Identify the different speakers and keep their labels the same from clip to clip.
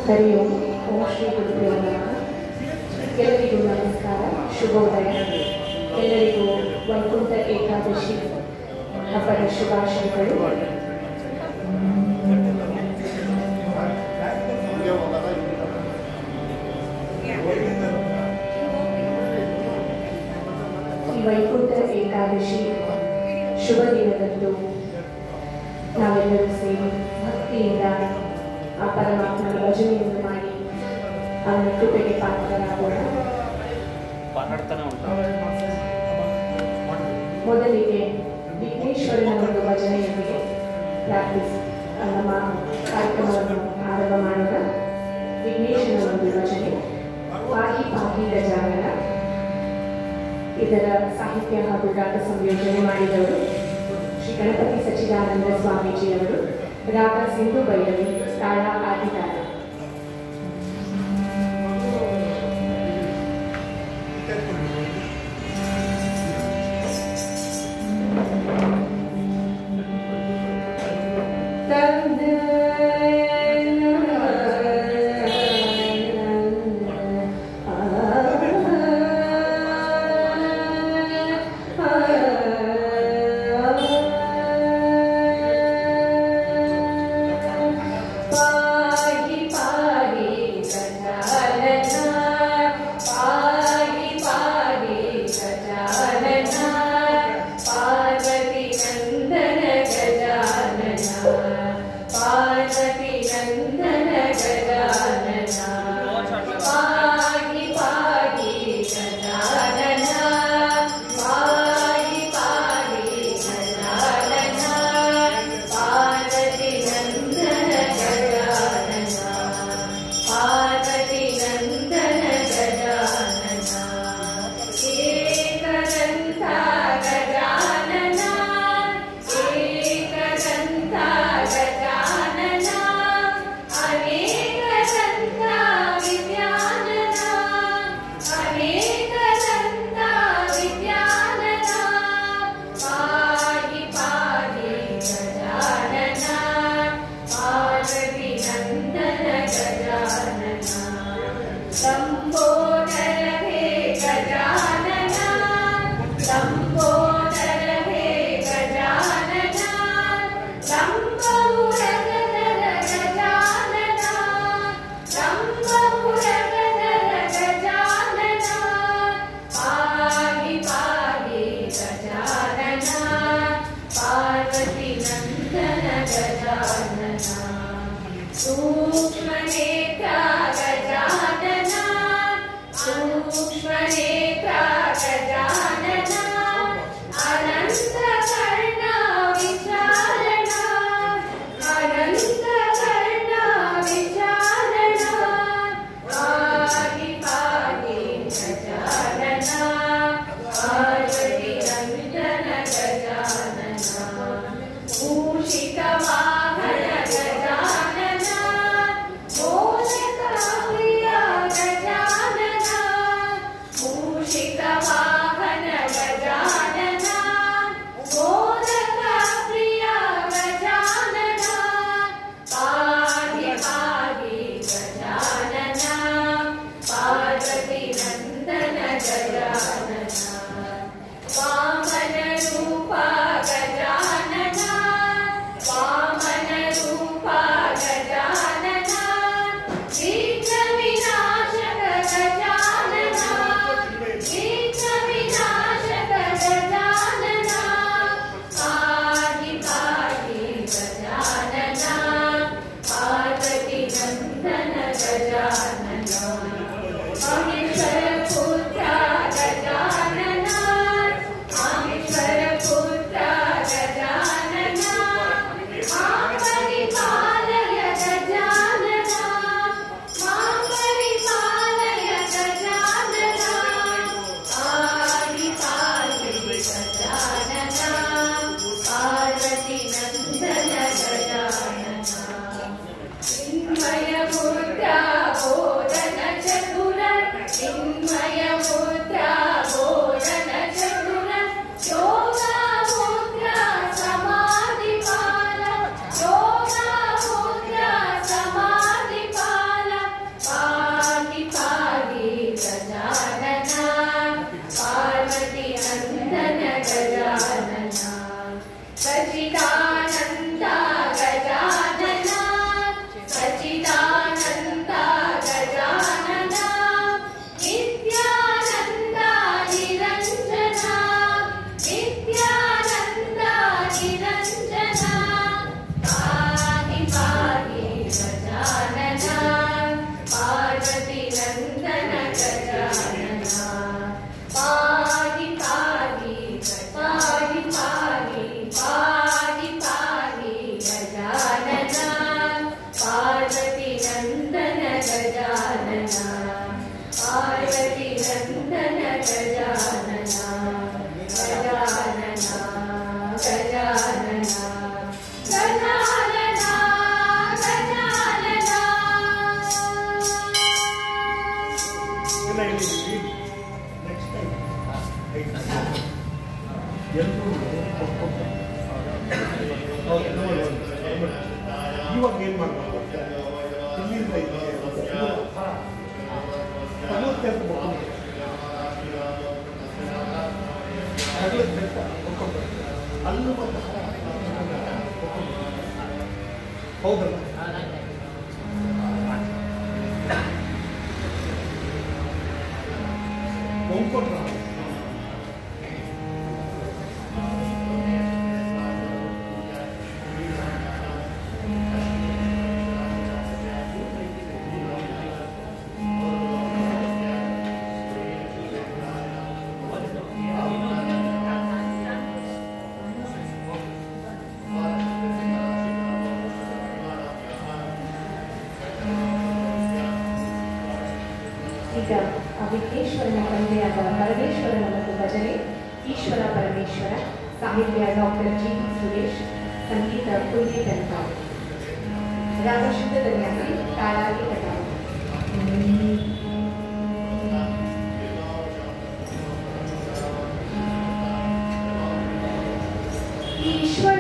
Speaker 1: ಹರಿ ಓಂ ಓಂ ಶ್ರೀ ಗುರುದೇವ ನಮಃ ಎಲ್ಲರಿಗೂ ನಮಸ್ಕಾರ ಶುಭೋದಯ ಎಲ್ಲರಿಗೂ ವೈಕುಂಠ ಏಕಾದಶಿ ಹಬ್ಬದ ಶುಭಾಶಯಗಳು ಈ ವೈಕುಂಠ ಏಕಾದಶಿ ಶುಭ ದಿನದಂದು ನಾವೆಲ್ಲರೂ ಸೇರಿ ಭಕ್ತಿಯಿಂದ ಆ ಪರಮಾತ್ಮನ ಭಜನೆಯನ್ನು ಮಾಡಿ ಅವನ ಕೃಪೆಗೆ ಪಾತ್ರರಾಗೋಣ
Speaker 2: ಮಾತಾಡ್ತಾನೆ ಉಂಟು
Speaker 1: ಮೊದಲಿಗೆ ವಿಘ್ನೇಶ್ವರನ ಒಂದು ಭಜನೆಯೊಂದಿಗೆ ಪ್ರಾರ್ಥಿಸಿ ನಮ್ಮ ಕಾರ್ಯಕ್ರಮವನ್ನು ಆರಂಭ ಮಾಡೋಣ ವಿಘ್ನೇಶ್ವರನ ಒಂದು ಭಜನೆ ಪಾಹಿ ಪಾಹಿ ಗಜಾನನ ಇದರ ಸಾಹಿತ್ಯ ಹಾಗೂ ರಾಗ ಸಂಯೋಜನೆ ಮಾಡಿದವರು ಶ್ರೀ ಗಣಪತಿ ಸಚ್ಚಿದಾನಂದ ಸ್ವಾಮೀಜಿಯವರು ರಾಗ ಸಿಂಧು ಭೈರವಿ ತಾಳ ಆದಿತಾಳ ಪಾಹಿ ಪಾಹಿ ಗಜಾನನ ಪಾಹಿ ಪಾಹಿ ಗಜಾನನ ಪಾರ್ವತಿ ನಂದನ ಗಜಾನನ ಪಾರ್ವತಿ ನಂದನ ಗಜಾನನ ಪಾಹಿ ಪಾಹಿ ಗಜಾನನ ಪಾಹಿ ಪಾಹಿ ಗಜಾನನ ಪಾರ್ವತಿ ನಂದನ ಗಜಾನನ ಪಾರ್ವತಿ ನಂದನ ಗಜಾನನ ಏಕದಂತ ಗಜಾನನ ಏಕದಂತ ಗಜಾನನ ಅನೇಕ ಪಾರ್ವತಿ ನಂದನ ಗಜಾನನ ಗಜಾನನ ಗಜಾನನ ಗಜಾನನ
Speaker 3: ಎಲ್ಲ ಹೇಳಿದ್ದೀವಿ ನೆಕ್ಸ್ಟ್ ಟೈಮ್ ಎಲ್ಲರೂ ಇವಾಗ ಏನು ಮಾಡಬೇಕು ಇಲ್ಲಿಂದ ಇಲ್ಲಿಗೆ ನಲವತ್ತೆರಡು ಮಕ್ಕಳು ಅಲ್ಲೂ ಮತ್ತು ಹೌದಲ್ಲ ಕೊಂಡ್ಕೊಂಡ್ರ
Speaker 4: ಈಗ ಆ ವಿಘ್ನೇಶ್ವರನ ತಂದೆಯಾದ ಪರಮೇಶ್ವರನ ಒಂದು ಭಜನೆ ಈಶ್ವರ ಪರಮೇಶ್ವರ ಸಾಹಿತ್ಯ ಡಾಕ್ಟರ್ ಜಿ ಸುರೇಶ್ ಸಂಗೀತ ಕುಲ್ಗೆ ಟೆಂಕಾವ್ ರಾಗ ಶುದ್ಧನ್ಯಾಸಿ ತಾಳಾಗಿ ಕಟಾವ್ ಈಶ್ವರ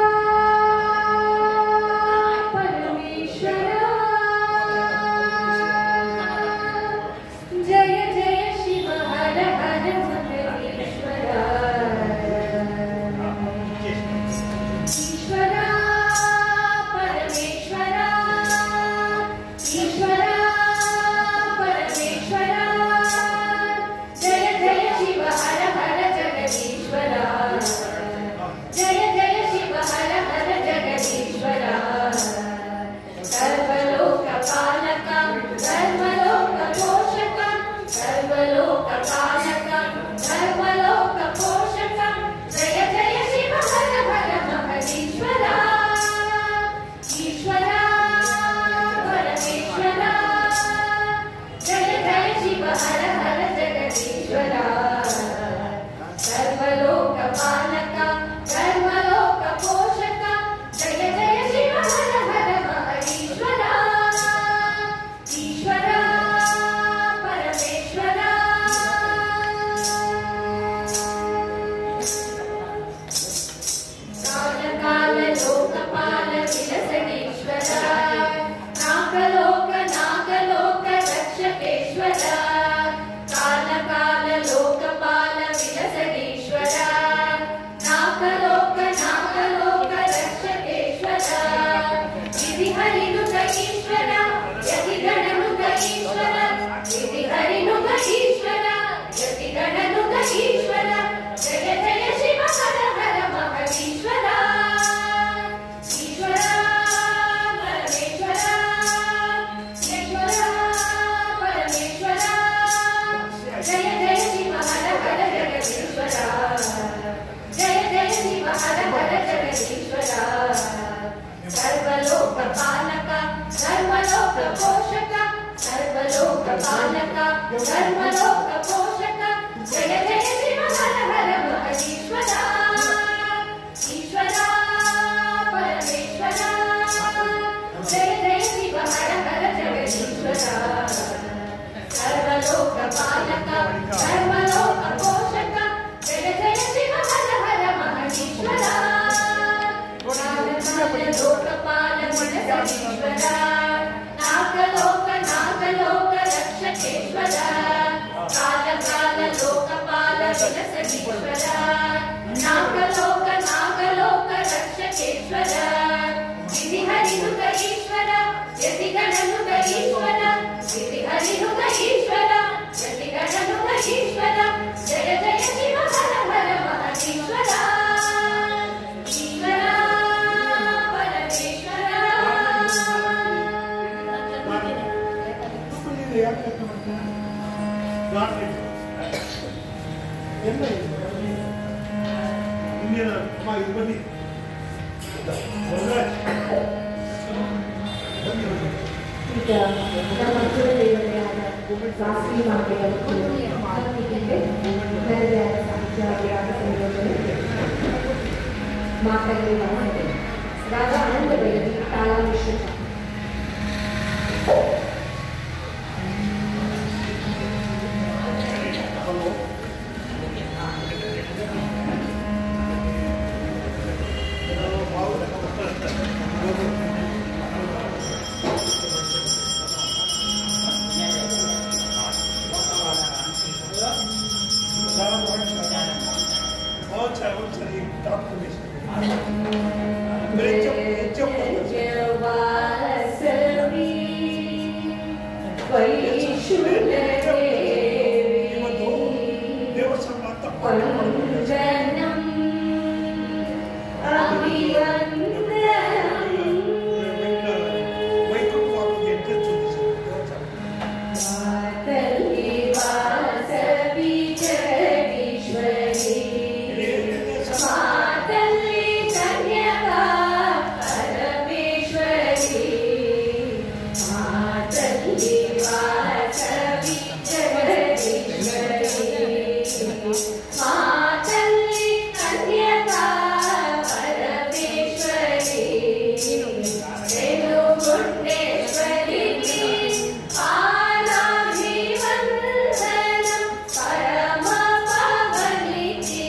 Speaker 4: ಪರಮೇಶ್ವರ ಜಯ ಜಯ ಶಿವ ಹರ ಹರ ಮಹೇಶ್ವರ ಈಶ್ವರ ಪರಮೇಶ್ವರ ಈಶ್ವರ ಪರಮೇಶ್ವರ ಜಯ ಜಯ ಶಿವ ಹರ ಹರ ಜಗದೀಶ್ವರ ಜಯ ಜಯ ಶಿವ ಹರ ಹರ ಜಗದೀಶ್ವರ ಸರ್ವಲೋಕ ಪಾಲಕ ಸರ್ವಲೋಕ ಪೋಷಕ ಸರ್ವಲೋಕ ಪಾಲಕ ಸರ್ವಲೋಕ ಪೋಷಕ ಜಯ ಜಯ ಶಿವ ಹರ ಹರ ಮಹದೀಶ್ವರ ಈಶ್ವರ ಪರಮೇಶ್ವರ ಜಯ ಜಯ ಶಿವ ಹರ ಹರ ಜಗದೀಶ್ವರ ಸರ್ವಲೋಕ ಪಾಲಕ ಸರ್ವಲೋಕ ಪೋಷಕ ಜಯ ಜಯ ಶಿವ ಹರ ಹರ ಮಹರೀಶ್ವರ ಈಶ್ವರ ಪರಮೇಶ್ವರ ಕಾಲ ಕಾಲ ಲೋಕಪಾಲ ವಿಲಸಗೀಶ್ವರ ನಾಗಲೋಕ ನಾಗಲೋಕ ರಕ್ಷಕೇಶ್ವರ ಕಾಲ ಕಾಲ ಲೋಕಪಾಲ ವಿಲಸಗೀಶ್ವರ ನಾಗಲೋಕ ನಾಗಲೋಕ ರಕ್ಷಕೇಶ್ವರ ವಿಧಿ ಹರಿನುತ ಈಶ್ವರ ಯತಿಗಣನುತ ಈಶ್ವರ ವಿಧಿ ಹರಿನುತ ಈಶ್ವರ ಯತಿಗಣನುತ ಈಶ್ವರ ಜಯ ಜಯ ಶಿವ ಹರ ಹರ ಮಹದೀಶ್ವರ ಈಶ್ವರ ಪರಮೇಶ್ವರ ಈಶ್ವರ ಪರಮೇಶ್ವರ ಜಯ ಜಯ ಶಿವ ಹರ ಹರ ಜಗದೀಶ್ವರ ಜಯ ಜಯ ಶಿವ ಹರ ಹರ ಜಗದೀಶ್ವರ ಸರ್ವಲೋಕ ಪಾಲಕ ಸರ್ವಲೋಕ ಪೋಷಕ ಸರ್ವಲೋಕ ಪಾಲಕ ಸರ್ವಲೋಕ ಪೋಷಕ ಜಯ ಜಯ ಶಿವ ಹರ ಹರ ಮಹದೀಶ್ವರ ಈಶ್ವರ ಪರಮೇಶ್ವರ ಜಯ ಜಯ ಶಿವ ಹರ ಹರ ಜಗದೀಶ್ವರ ಸರ್ವಲೋಕ ಪಾಲಕ ಸರ್ವಲೋಕ ಪೋಷಕ ಜಯ ಜಯ ಶಿವ ಹರ ಹರ ಮಹದೀಶ್ವರ ಲೋಕಪಾಲ ಗುಣಸೀಶ್ವರ ನಾಗಲೋಕ ನಾಗಲೋಕ ರಕ್ಷಕೇಶ್ವರ ಕಾಲ ಕಾಲ ಲೋಕಪಾಲ ವಿಲಸೀಶ್ವರ ನಾಗಲೋಕ ನಾಗಲೋಕ ರಕ್ಷಕೇಶ್ವರ ವಿಧಿ ಹರಿನುತ ಈಶ್ವರ ಯತಿಗಣನುತ ಈಶ್ವರ ವಿಧಿ ಹರಿನುತ ಈಶ್ವರ ಯತಿಗಣನುತ ಈಶ್ವರ ಜಯ ಜಯ ಶಿವ ಹರ ಹರ ಮಹದೀಶ್ವರ ಈಶ್ವರ ಪರಮೇಶ್ವರ
Speaker 3: ನೀನು ಯಾಕೆ ಕೆಲಸ ಮಾಡ್ತೀಯ ಗಾರ್ಮೆಂಟ್ ಎಲ್ಲ ಇದೆ. ಇನ್ನೇನು ಅಮ್ಮ ಇದು ಬನ್ನಿ ವರರಾಜ್. ಬನ್ನಿ ಬನ್ನಿ.
Speaker 4: ಈಗ ನಮ್ಮ ಕುಲದೇವತೆಯಾದ ರಾಷ್ಟ್ರೀಯ ಮಾಧ್ಯಮ ಮಾತಲ್ಲಿ ರಾಗ ಆನಂದ ಬೆಳಗಿ ತಾಳ ಮಿಶ್ರ
Speaker 3: बहुत सारा बहुत सारी टॉप कमीशन मेरे चुप मेरे चुप ದೇವಸ್ಥಾನ ಮಾತ್ರ ವೈಕುಂಠ ಎಂಟ್ರೆನ್ಸ್ ఉంది ದೇವಸ್ಥಾನ
Speaker 1: ಮಾತಲ್ಲಿ ಕನ್ಯಕಾ ಪರಮೇಶ್ವರಿ ಮಾತಲ್ಲಿ ವಾಸವಿ ಜಗದೀಶ್ವರಿ ಮಾತಲ್ಲಿ ಕನ್ಯಕಾ ಪರಮೇಶ್ವರಿ ರೇಣುಗುಂಡೇಶ್ವರಿ ಆರಾಧಿವಂದನ ಪರಮ ಪಾವನಿಗೆ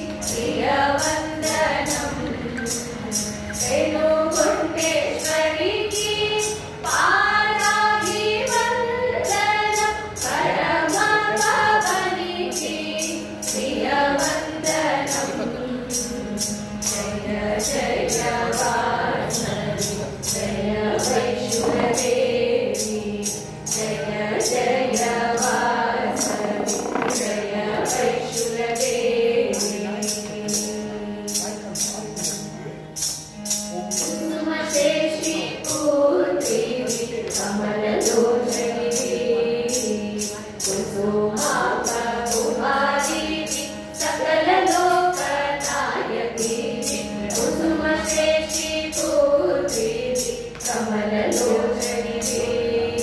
Speaker 1: ಪ್ರಿಯವಂದನಂ ರೇಣುಗುಂಡೇಶ್ವರಿಗೆ ಪಾರಾಧಿವಂದನ ಪರಮ ಪಾವನಿಗೆ ಪ್ರಿಯವಂದನಂ ಜಯ ಜಯ ವಾಸವಿ ಜಯ ವೈಷ್ಣವೇವಿ ಜಯ ಜಯ ವಾಸವಿ ಜಯ ವೈಷ್ಣವೇವಿ ಕುಸುಮಶೇಷಿ ಪೂರ್ತಿವಿ ಕಮಲಲೋಚನಿವಿ ಕುಸುಮಾಪ ಕುಮಾರಿವಿ ಸಕಲ ಲೋಕನಾಯಕಿವಿ ಕುಸುಮಶೇಷಿ ಪೂರ್ತಿವಿ ಕಮಲಲೋಚನಿವಿ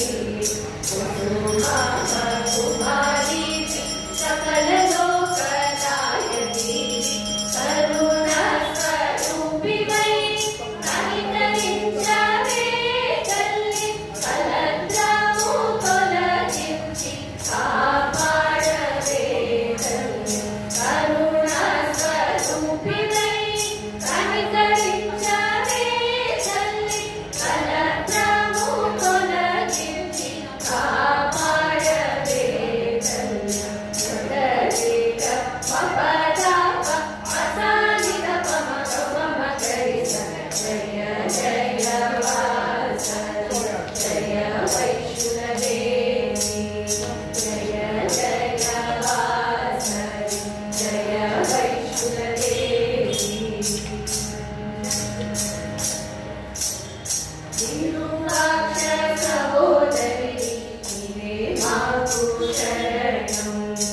Speaker 1: ಕುಸುಮಾಪ ಕುಮಾರಿವಿ ಸಕಲ ಲೋಕನಾಯಕಿವಿ ಕರುಣಾ ಸ್ವರೂಪಿವೈ కనికరించవే తల్లి కలత్రము తొలగించి కాపాడవే తల్లి కరుణ స్వరూపిణై కనికరించవే తల్లి కలత్రము తొలగించి కాపాడవే తల్లి జగదేక పపదాప అసానిక పమ పమ గరిస జయ జయ వాసవి జయ వైష్ణవేవి జయ జయ వాసవి జయ వైష్ణవేవి తిరువాక్ష సహోదరి నీవే మాకు శరణం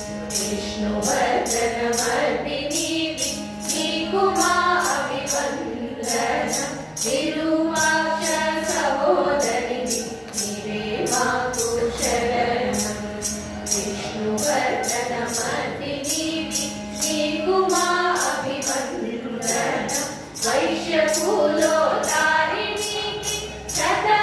Speaker 1: విష్ణువర్ధనమర్దిని నీకు మా అభివందనం తిరువాక్ష సహోదరి నీవే మాకు శరణం విష్ణువర్ధనమర్దిని నీకు మా అభివందనం వైశ్యకులో తారిణికి శత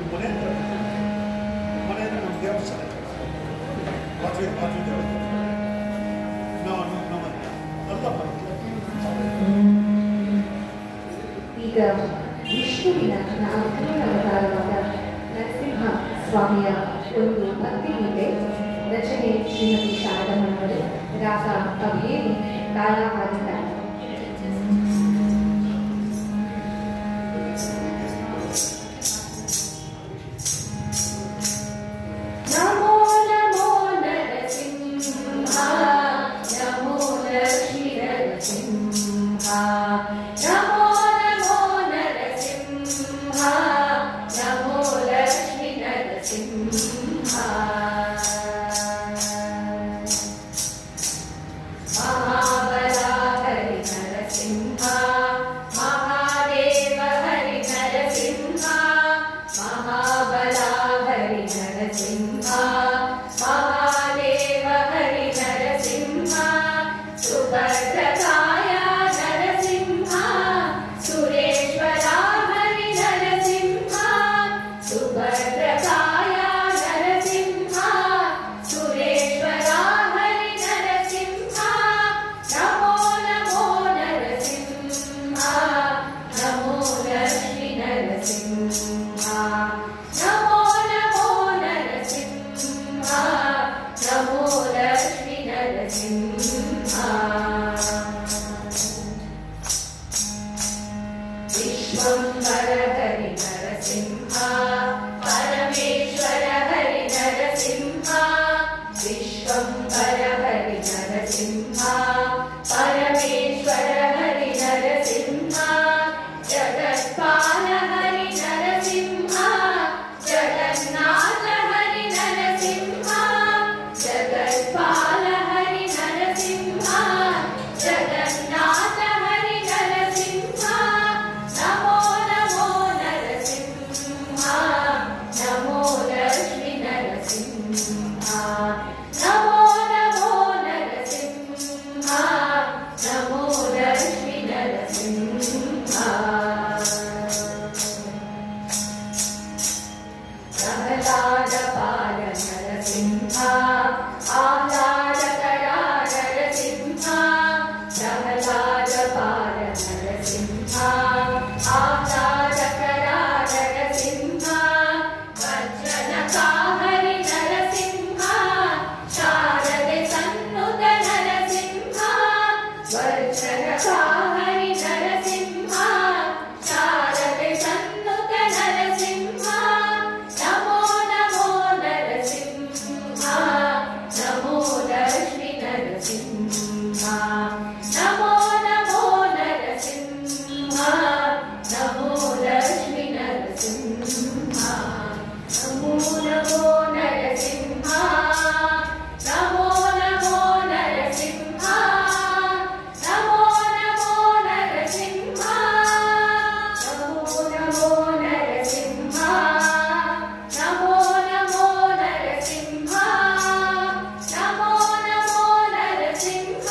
Speaker 3: ನಿಮ್ಮ ಮನೆ ಹತ್ರ ಮನೆ ಹತ್ರ ನಮ್ಮ ದೇವಸ್ಥಾನ ಮಾತೃ ಮಾತೃ ದೇವಸ್ಥಾನ ನಾವು ನಮ್ಮ ಅಲ್ಲ ಬರ್ತದೆ
Speaker 5: ಈಗ ವಿಷ್ಣುವಿನ ನಾಲ್ಕನೇ ಅವತಾರವಾದ ನರಸಿಂಹ ಸ್ವಾಮಿಯ ಒಂದು ಭಕ್ತಿಗೀತೆ ರಚನೆ ಶ್ರೀಮತಿ ಶಾರದಮ್ಮನವರು ರಾಗ ಕವಿಯೇರಿ ತಾಳ ಹಾಡಿದ್ದಾರೆ
Speaker 1: ನಮೋ ನಮೋ ನರಸಿಂಹ ನಮೋ ಲಕ್ಷ್ಮೀ ನರಸಿಂಹ ನಮೋ ನಮೋ ನರಸಿಂಹ ನಮೋ ಲಕ್ಷ್ಮೀ ನರಸಿಂಹ ಮಹಾಬಲ ಹರಿ ನರಸಿಂಹ ಮಹಾದೇವ ಹರಿ ನರಸಿಂಹ ಮಹಾಬಲ ಹರಿ ನರಸಿಂಹ ಮಹಾದೇವ ಹರಿ ನರಸಿಂಹ ಸುಭದ್ರಕಾಯ ನರಸಿಂಹ ಸುರೇಶ್ವರ ಹರಿ ನರಸಿಂಹ ಸುಭದ್ರಕಾಯ ನರಸಿಂಹ ಸುರೇಶ್ವರ ಹರಿ ನರಸಿಂಹ ನಮೋ ನಮೋ ನರಸಿಂಹ ನಮೋ ಲಕ್ಷ್ಮೀ ನರಸಿಂಹ ನಮೋ ನಮೋ ನರಸಿಂಹ ನಮೋ ಲಕ್ಷ್ಮೀ ನರಸಿಂಹ ವಿಶ್ವಂಬರ ಹರಿ ನರಸಿಂಹ ಪರಮೇಶ್ವರ ಹರಿ ನರಸಿಂಹ ವಿಶ್ವಂಬರ ಹರಿ ನರಸಿಂಹ ಪರಮೇಶ್ವರ ಹರಿ ನರಸಿಂಹ ಜಗತ್ಪಾಲ ಹರಿ ನರಸಿಂಹ ಜಗನ್ನಾಥ ಹರಿ ನರಸಿಂಹ ಜಗತ್ಪಾಲ ಹರಿ ನರಸಿಂಹ ಜಗನ್ನಾಥ ಹರಿ ನರಸಿಂಹ ನಮೋ ನಮೋ ನರಸಿಂಹ ನಮೋ ಲಕ್ಷ್ಮೀ ನರಸಿಂಹ ನಮೋ ನಮೋ ನರಸಿಂಹ ನಮೋ ಲಕ್ಷ್ಮೀ ನರಸಿಂಹ ಪ್ರಹ್ಲಾದ ಪಾಲ ನರಸಿಂಹ ಆಹ್ಲಾದಕರ ನರಸಿಂಹ ಪ್ರಹ್ಲಾದ ಪಾಲ ನರಸಿಂಹ ಆಹ್ಲಾದಕರ ನರಸಿಂಹ ವಜ್ರನಕ ಹರಿ ನರಸಿಂಹ ಶಾರದೆ ಸನ್ನುತ ನರಸಿಂಹ ವಜ್ರನಕ ಹರಿ ನರಸಿಂಹ ಶಾರದೆ ಸನ್ನುತ ನರಸಿಂಹ ನಮೋ ನಮೋ ನರಸಿಂಹ ನಮೋ ಲಕ್ಷ್ಮೀ ನರಸಿಂಹ ನಮೋ ನಮೋ ನರಸಿಂಹ ನಮೋ ಲಕ್ಷ್ಮೀ ನರಸಿಂಹ ನಮೋ ನಮೋ ನರಸಿಂಹ ನಮೋ ನಮೋ ನರಸಿಂಹ ನಮೋ ನಮೋ ನರಸಿಂಹ ನಮೋ ನಮೋ ನರಸಿಂಹ ನಮೋ ನಮೋ ನರಸಿಂಹ ನಮೋ ನಮೋ ನರಸಿಂಹ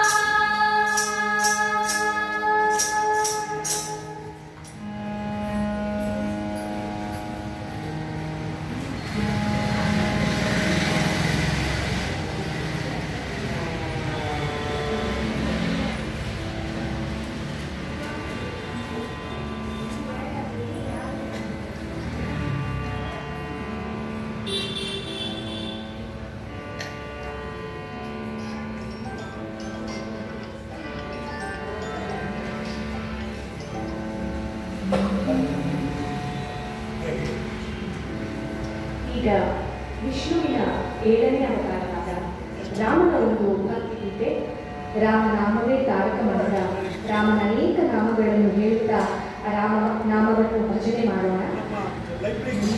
Speaker 5: ಈಗ ವಿಷ್ಣುವಿನ ಏಳನೇ ಅವತಾರವಾದ ರಾಮನ ಒಂದು ಭಕ್ತಿಗೀತೆ ರಾಮನಾಮವೇ ತಾರಕ ಮಂತ್ರ ರಾಮನ ಅನೇಕ ನಾಮಗಳನ್ನು ಹೇಳುತ್ತಾ ಆ ರಾಮ ನಾಮವನ್ನು ಭಜನೆ ಮಾಡೋಣ
Speaker 3: ನಮ್ಮ ಲೈಬ್ರರಿ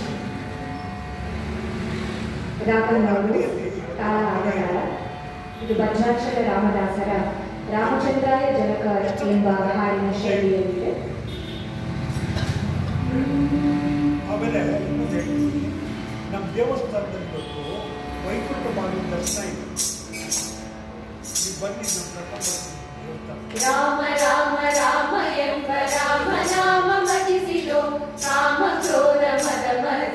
Speaker 5: ರಾಮನವರು ತಾಳ ಆಡಗಾರ ಇದು ಭದ್ರಾಕ್ಷರ ರಾಮದಾಸರ ರಾಮಚಂದ್ರಾಯ ಜನಕ ಎಂಬ ಹಾಡಿನ ಶೈಲಿಯಲ್ಲಿದೆ
Speaker 3: ಆಮೇಲೆ ಇನ್ನೊಂದು ಹೇಳ್ತೀನಿ. ನಮ್ಮ ದೇವಸ್ಥಾನದಲ್ಲಿ ಬಂದು ವೈಕುಂಠ ಮಾಡುವ ದರ್ಶನ ಇದೆ ನೀವು ಬನ್ನಿ ನಮ್ಮ ಕರ್ಕೊಂಡ್ಬರ್ತೀನಿ ದೇವಸ್ಥಾನ
Speaker 1: ರಾಮ ರಾಮ ರಾಮ ಎಂಬ ರಾಮ ನಾಮ ಮತಿಸಿಲೋ ಕಾಮ ಕ್ರೋಧ ಮದ ಮದ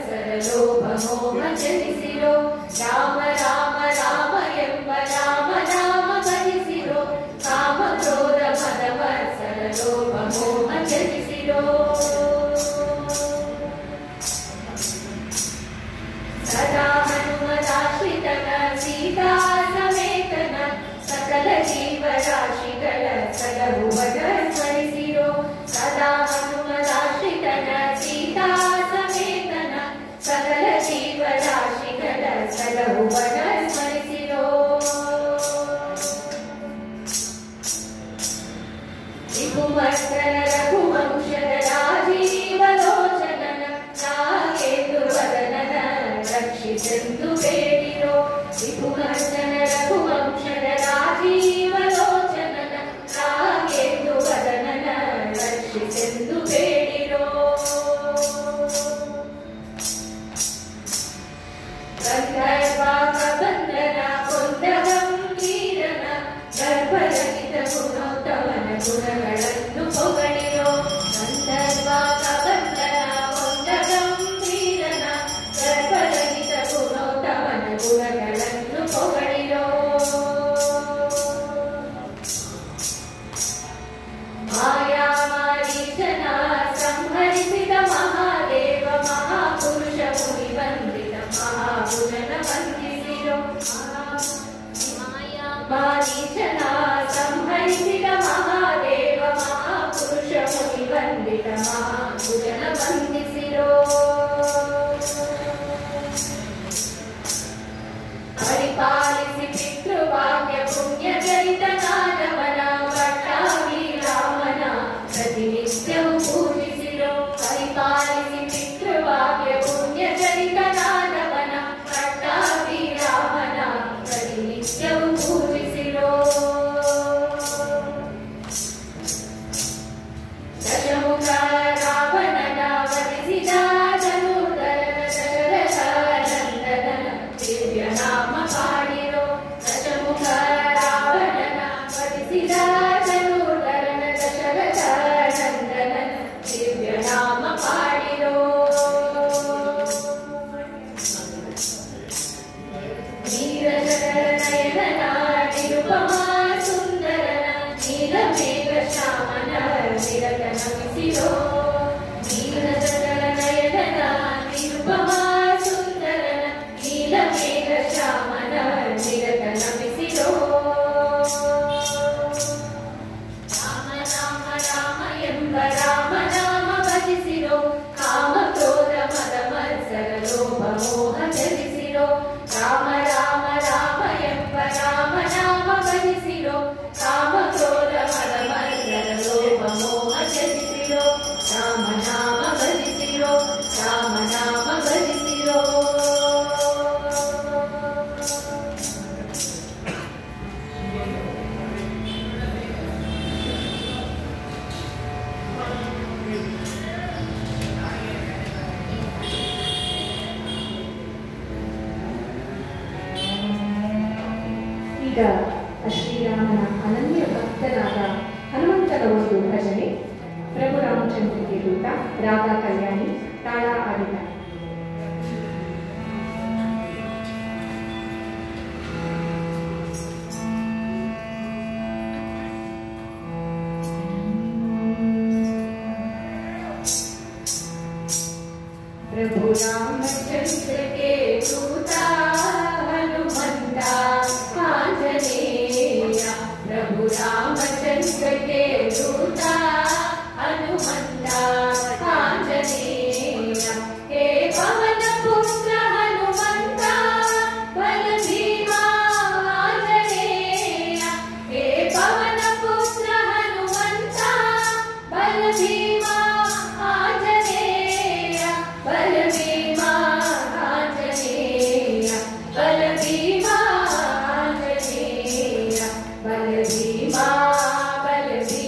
Speaker 4: ವಿಪುಮರ್ದನ ರಘುವಂಶದ ರಾಜೀವಲೋಚನನ ನಾಗೇಂದು ವದನನ ರಕ್ಷಿಸೆಂದು ಬೇಡಿರೋ ವಿಪುಮರ್ದನ ರಘುವಂಶದ ರಾಜೀವಲೋಚನನ ನಾಗೇಂದು ವದನನ ರಕ್ಷಿಸೆಂದು ಬೇಡಿರೋ ಗಂಧರ್ವಾಂಗಬಂಧನ ಕೊಂದ ಗಂಭೀರನ ಗರ್ಭರಹಿತ ಗುಣೋತ್ತಮನ ಗುಣಗಳನ್ನು ಹೊಗಳಿರೋ ಗಂಧರ್ವಾಂಗಬಂಧನ ಕೊಂದ ಗಂಭೀರನ ಗರ್ಭರಹಿತ ಗುಣೋತ್ತಮನ ಗುಣಗಳನ್ನು ಹೊಗಳಿರೋ ಮಾಯಾಮಾರೀಶನ ಸಂಹರಿಸಿದ ಮಹಾದೇವ ಮಹಾಪುರುಷ ಮುನಿ ವಂದಿತ ಮಹಾಭುಜನ ವಂದಿಸಿರೋ ಮಾಯಾಮಾರೀಶನ ಸಂಹರಿಸಿದ ಮಹಾದೇವ ಮಹಾಪುರುಷ ಮುನಿ ವಂದಿತ ಮಹಾಭುಜನ ವಂದಿಸಿರೋ ಪರಿಪಾಲಿಸಿ ಪಿತೃವಾಕ್ಯ ಪುಣ್ಯ ಚರಿತ ನಾದವನ ಪಟ್ಟಾಭಿ ರಾಮನ ಪ್ರತಿನಿತ್ಯವೂ ಪೂಜಿಸಿರೋ ಪರಿಪಾಲಿಸಿ ಪಿತೃವಾಕ್ಯ ಪುಣ್ಯ ಚರಿತ ನಾದವನ ಪಟ್ಟಾಭಿ ರಾಮನ ಪ್ರತಿನಿತ್ಯವೂ ಪೂಜಿಸಿರೋ ದಶಮುಖ ರಾವಣನ ವಧಿಸಿದ ಧನುರ್ಧರನ ದಶರಥನಂದನನ ದಿವ್ಯ ನಾಮ ಪಾಡಿರೋ ದಶಮುಖ ರಾವಣನ ವಧಿಸಿದ ಧನುರ್ಧರನ ದಶರಥನಂದನನ ದಿವ್ಯ ನಾಮ ಪಾಡಿರೋ ನೀರಜನಯನ ನಿರುಪಮಾ ಸುಂದರನ ನೀಲಮೇಘ ಶ್ಯಾಮನ ನಿರತ ನಮಿಸಿರೋ ನೀರಜನಯನ ನಿರುಪಮಾ ಸುಂದರನ ನೀಲಮೇಘ ಶ್ಯಾಮನ ನಿರತ ನಮಿಸಿರೋ ರಾಮ ರಾಮ ರಾಮ ಎಂಬ ರಾಮ ನಾಮ ಭಜಿಸಿರೋ ಕಾಮ ಕ್ರೋಧ ಮದ ಮತ್ಸರ ಲೋಭ ಮೋಹ ತ್ಯಜಿಸಿರೋ ರಾಮ ರಾಮ ರಾಮ ಎಂಬ ರಾಮ ನಾಮ ಭಜಿಸಿರೋ ಕಾಮ ಕ್ರೋಧ ಮದ ಮತ್ಸರ ಲೋಭ ಮೋಹ ತ್ಯಜಿಸಿರೋ ರಾಮ ನಾಮ ಭಜಿಸಿರೋ ರಾಮ ನಾಮ ಭಜಿಸಿರೋ
Speaker 5: ಈಗ ಶ್ರೀರಾಮನ ಅನನ್ಯ ಭಕ್ತನಾದ ಹನುಮಂತನ ಒಂದು ಭಜನೆ ಪ್ರಭು ರಾಮಚಂದ್ರಗೆ ದೂತ ರಾಗ ಕಲ್ಯಾಣಿ ತಾಳ ಆಡಿದ
Speaker 4: प्रभु रामचंद्र के दूता हनुमंता आंजनेया प्रभु रामचंद्र के दूता हनुमंता आंजनेया हे पवन पुत्र हनुमंता बल भीमा आंजनेया हे पवन पुत्र हनुमंता बल भीमा आंजनेय बल भीमा आंजनेय बल भीमा आंजनेय बल भीमा बल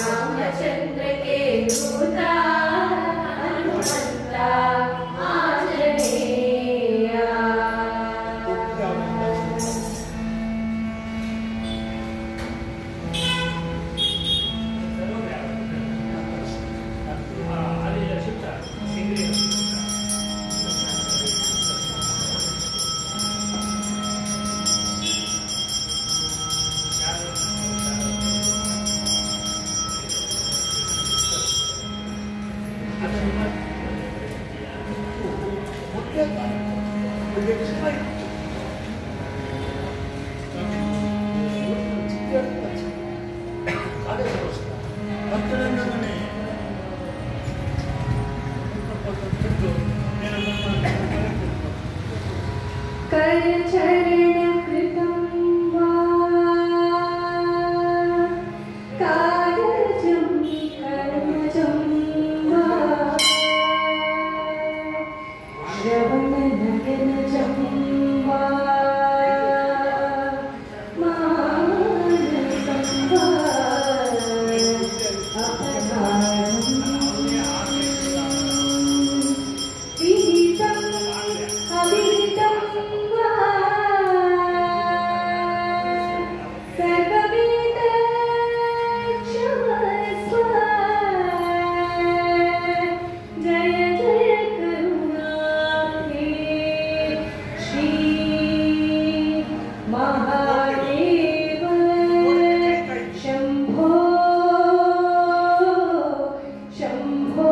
Speaker 4: रामचंद्र के दूता हनुमंता आंजनेया
Speaker 5: करचरणकृतं वा कागजं कर्मजं वा श्रवणनयनजं वा मानसं वा अपधानम् विहितम् अविहितं वा सर्ववेदक्षमस्व जय जय करुणाब्धे श्री महादेव शम्भो शम्भो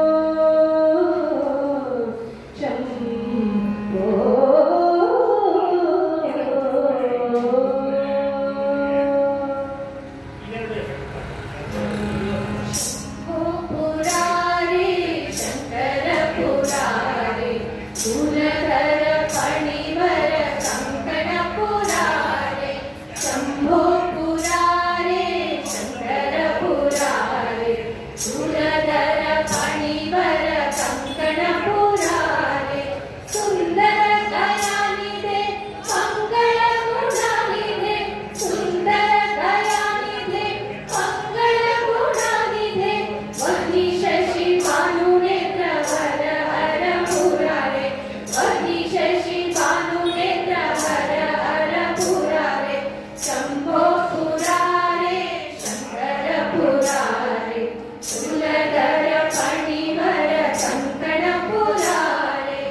Speaker 5: शम्भो
Speaker 4: पुरारे शङ्कर पुरारे कुलधर फणिवर कङ्कण पुरारे शम्भो पुरारे शङ्कर पुरारे कुलधर फणिवर कङ्कण पुरारे सुन्दर दयानिधे मङ्गल गुणानिधे सुन्दर दयानिधे मङ्गल गुणानिधे वही शशि भानुनेत्र हर हर पुरारे वही शशि भानुनेत्र हर हर पुरारे शम्भो पुरारे शङ्कर पुरारे कुलधर फणिवर कङ्कण पुरारे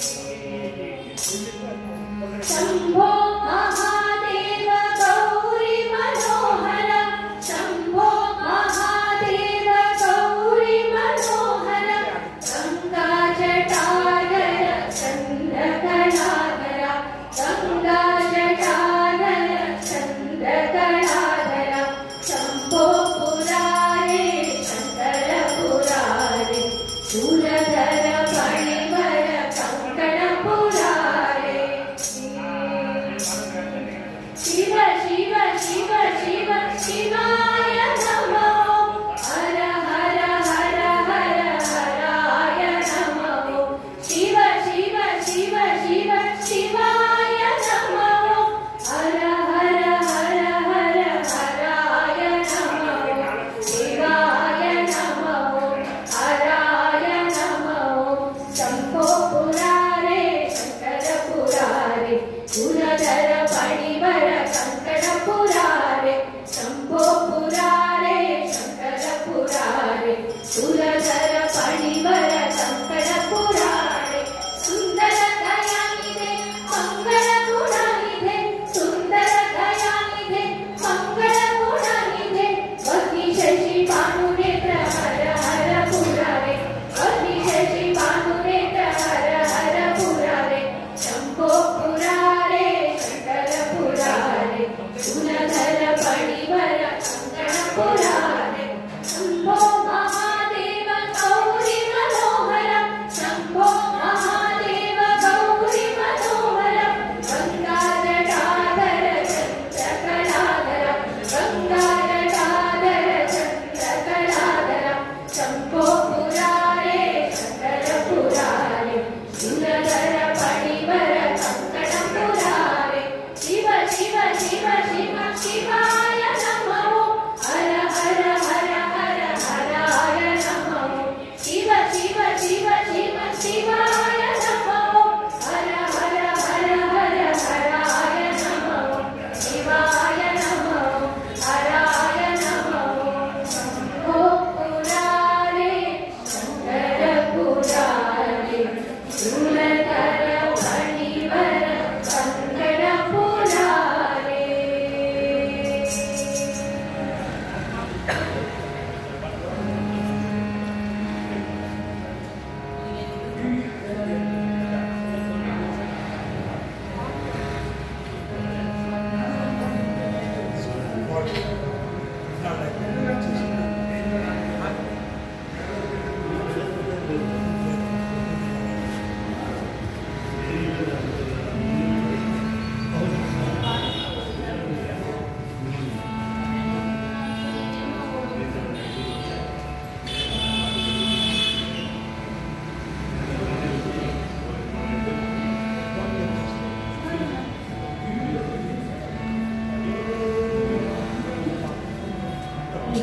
Speaker 4: शम्भो महादेव गौरि मनोहर शम्भो महादेव गौरि मनोहर गङ्गा जटाधर चन्द्रकलाधर गङ्गा जटाधर चन्द्रकलाधर शम्भो पुरारे शङ्कर पुरारे शूलधर फणिवर कङ्कण पुरारे शिव शिव शिव शिव शिवाय नमो हर हर हर हर हराय नमो शिव शिव शिव शिव शिवाय नमो हर हर हर हर हराय नमो शिवाय नमो हराय नमो शम्भो पुरारे शङ्कर पुरारे कुलधर फणिवर कङ्कण पुरारे शम्भो पुरारे शङ्कर पुरारे कुलधर फणिवर कङ्कण पुरारे सुन्दर दयानिधे मङ्गल गुणानिधे सुन्दर दयानिधे मङ्गल गुणानिधे वही शशि भानुनेत्र हर हर पुरारे वही शशि भानुनेत्र हर हर पुरारे शम्भो पुरारे शङ्कर पुरारे कुलधर फणिवर कङ्कण पुरारे शम्भो महादेव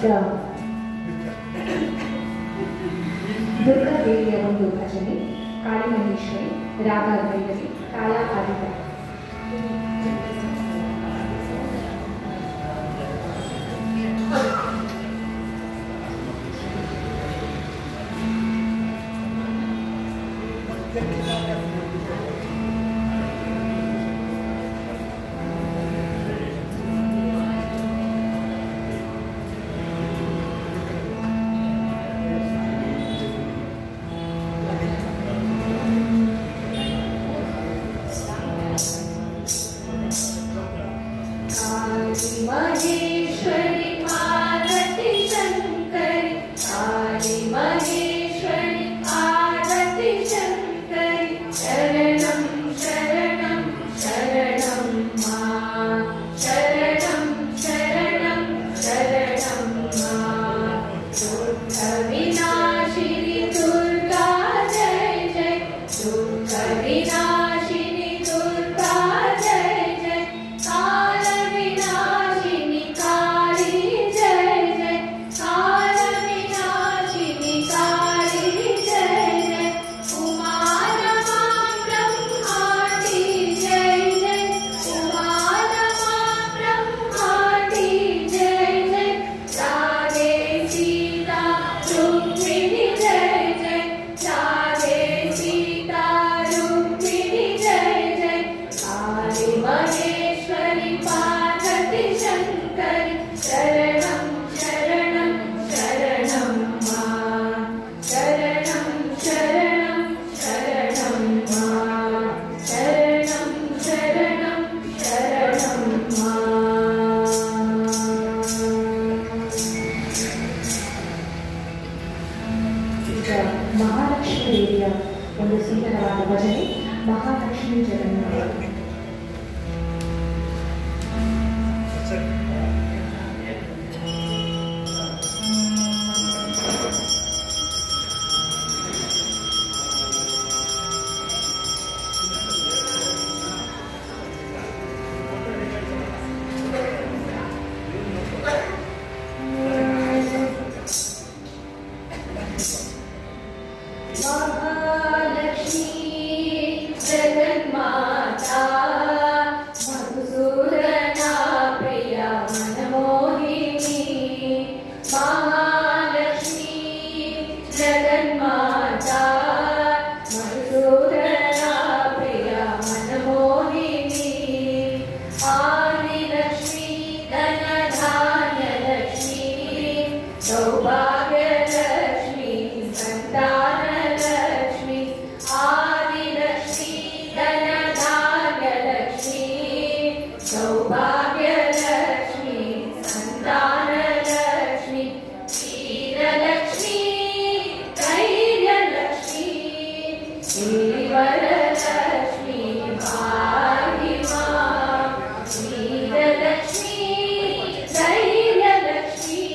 Speaker 4: ಈಗ ದುರ್ಗಾದೇವಿಯ ಒಂದು ಭಜನೆ ಕಾಳಿಮಹೇಶ್ವರಿ ರಾಗ ಭೈರವಿ ತಾಳ ಆದಿತ
Speaker 1: महेश्वरि पार्वती शङ्करि काली महेश्वरि पार्वती शङ्करि शरणं शरणं शरणं मा शरणं शरणं शरणं मा दुःखविनाशिनि दुर्गा जय जय दुःखविनाशिनि दुर्गा जय जय कालविनाशिनि काली जय जय कालविनाशिनि काली जय जय उमारमा ब्रह्माण्डी जय जय उमारमा ब्रह्माण्डी जय जय राधे सीता रुक्मिणी जय जय राधे सीता रुक्मिणी जय जय काली महेश्वरि पार्वती शङ्करि शरणं शरणं शरणं मा शरणं शरणं शरणं मा शरणं शरणं शरणं मा
Speaker 4: ಈಗ ಮಹಾಲಕ್ಷ್ಮಿ ದೇವಿಯ ಒಂದು ಸುಂದರವಾದ ಭಜನೆ ಮಹಾಲಕ್ಷ್ಮಿ ಜಗನ್ನಾಥ
Speaker 3: ಸರಿ
Speaker 1: महालक्ष्मी जगन्माता मधुसूदना प्रिया मनमोहिनी महालक्ष्मी जगन्माता मधुसूदना प्रिया मनमोहिनी आदिलक्ष्मी धनधान्यलक्ष्मी सौभाग्यलक्ष्मी सन्तानलक्ष्मी आदिलक्ष्मी धनधान्यलक्ष्मी सौभाग्यलक्ष्मी सन्तानलक्ष्मी वीरलक्ष्मी धैर्यलक्ष्मी श्रीवरलक्ष्मी भागिमा वीरलक्ष्मी धैर्यलक्ष्मी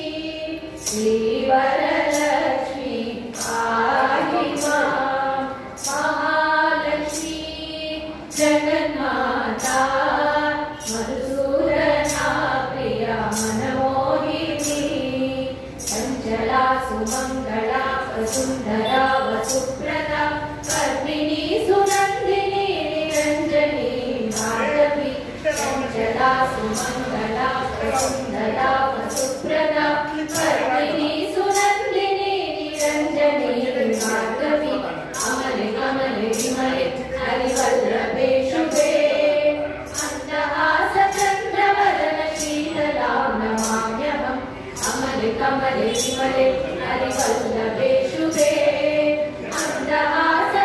Speaker 1: श्रीवरलक्ष्मी भागिमा महालक्ष्मी जगन्माता मधुसूदना प्रिया मनमोहिनी चञ्चला सुमङ्गला वसुन्धरा वसुप्रदा पद्मिनी सुनन्दिनी निरञ्जनी भागवी चञ्चला सुमङ्गला वसुन्धरा वसुप्रदा पद्मिनी सुनन्दिनी निरञ्जनी भागवी अमले कमले विमले हरिवल्लभे शुभे अन्तहासचन्द्रवदन शीतलां नमाम्यहम् अमले कमले विमले हरिवल्लभे शुभे अन्तहास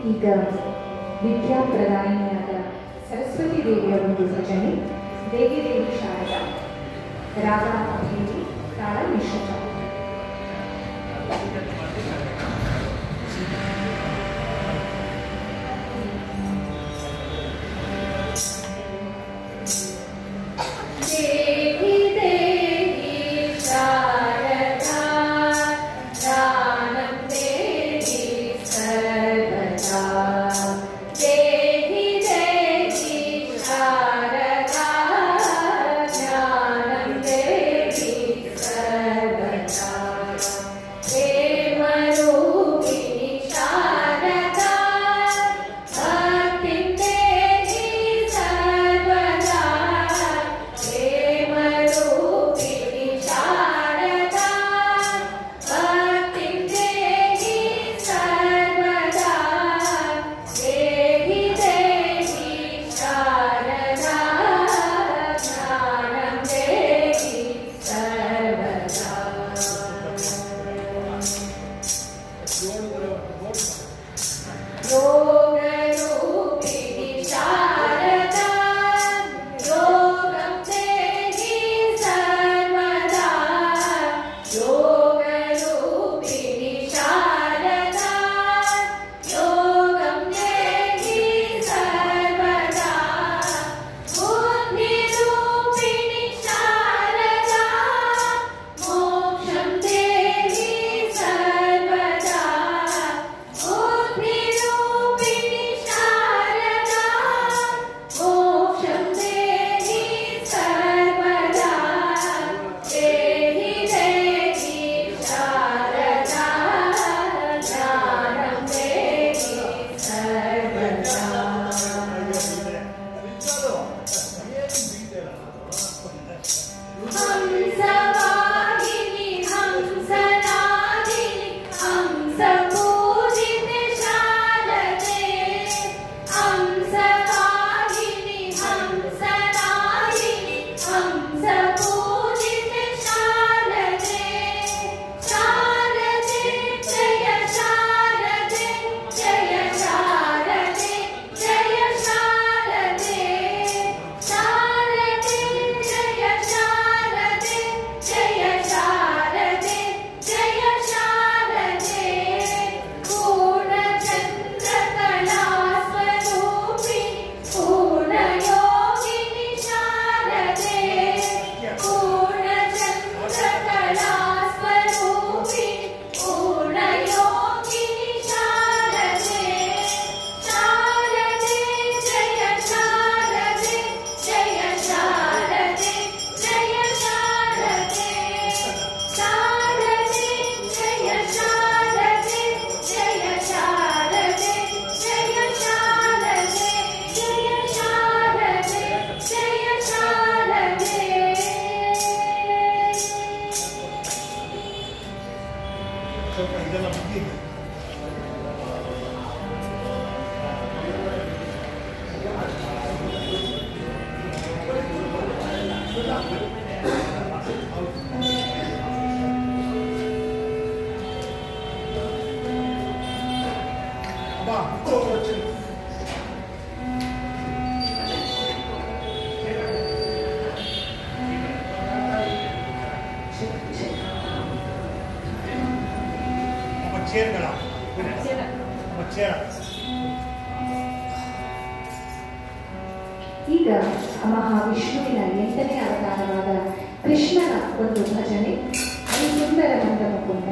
Speaker 6: ಈಗ ವಿದ್ಯಾಪ್ರದಾಯಿನಿಯಾದ ಸರಸ್ವತಿ ದೇವಿಯ ಒಂದು ಭಜನೆ ದೇವಿ ದೇವಿ ಶಾರದಾ ರಾಗ ಅಭಿನಿ ತಾಳ ಮಿಶ್ರ
Speaker 1: देहि देहि शारदा दानं देहि सर्वदा देहि देहि शारदा ज्ञानं देहि सर्वदा प्रेमरूपिणि शारदा भक्तिं देहि सर्वदा प्रेमरूपिणि शारदा भक्तिं देहि सर्वदा देहि देहि शारदा ज्ञानं देहि सर्वदा योगरूपिणि शारदा योगं देहि सर्वदा योगरूपिणि शारदा योगं देहि सर्वदा बुद्धिरूपिणि शारदा मोक्षं देहि सर्वदा बुद्धिरूपिणि शारदा मोक्षं देहि सर्वदा देहि देहि शारदा ज्ञानं देहि सर्वदा हंसवाहिनि हंसनादिनि हंसपूजिते शारदे हंसवाहिनि हंसनादिनि हंसपूजिते शारदे शारदे जय शारदे जय शारदे जय शारदे शारदे जय शारदे जय शारदे जय शारदे पूर्णचन्द्रकलास्वरूपिणि पूर्णयोगिनि शारदे पूर्णचन्द्रकलास्वरूपिणि पूर्णयोगिनि शारदे शारदे जय शारदे जय शारदे जय शारदे शारदे जय शारदे जय शारदे जय शारदे जय शारदे जय शारदे
Speaker 3: ಸ್ವಲ್ಪ ಇದೆಲ್ಲ ಬುದ್ಧಿ ಇದೆ. ಅಬ್ಬಾ, ಕೂತ್ಕೋ, ಕೂತ್ಕೋ. ನಮ್ಮ ಚೇರ್ಗಳ ನಮ್ಮ ಚೇರ್
Speaker 6: ಈಗ ಮಹಾವಿಷ್ಣುವಿನ ಎಂಟನೇ ಅವತಾರವಾದ ಕೃಷ್ಣನ ಒಂದು ಭಜನೆ ಈ ಸುಂದರ ನಂದ ಮುಕುಂದ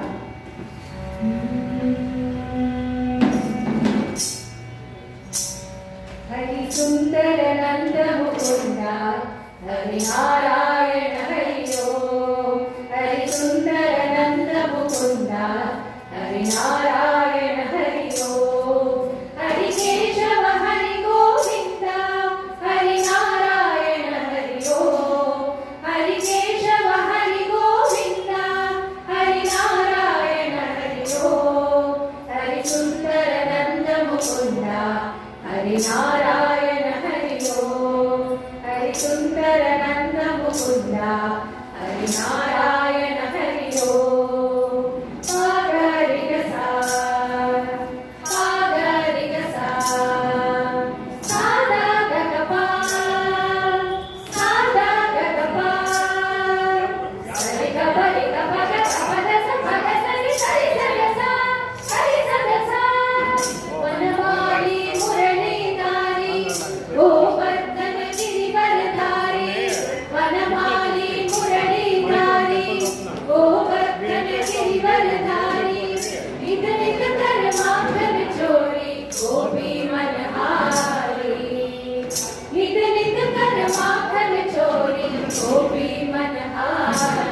Speaker 1: ಹರಿ ಸುಂದರ ನಂದ ಮುಕುಂದ ಹರಿ ನಾರಾಯಣ ಹರಿಯೋ ಹರಿ ಸುಂದರ ನಂದ ಮುಕುಂದ ಹರಿ ನಾರಾಯಣ ಹರಿಯೋ ಹರಿ ಕೇಶವ ಹರಿ ಗೋವಿಂದ ಹರಿ ನಾರಾಯಣ ಹರಿಯೋ ಹರಿ ಕೇಶವ ಹರಿ ಗೋವಿಂದ ಹರಿ ನಾರಾಯಣ ಹರಿಯೋ ಹರಿ ಸುಂದರ ನಂದ ಮುಕುಂದ ಹರಿ ನಾರಾಯಣ ಹರಿಯೋ ಹರಿ ಸುಂದರ ನಂದ ಮುಕುಂದ ಹರಿ ನಾರಾಯಣ ಹರಿಯೋ ಪಾಗರಿಗ ಸಾ ಪಾಗರಿಗ कर माखन चोरी गोपी मनहारी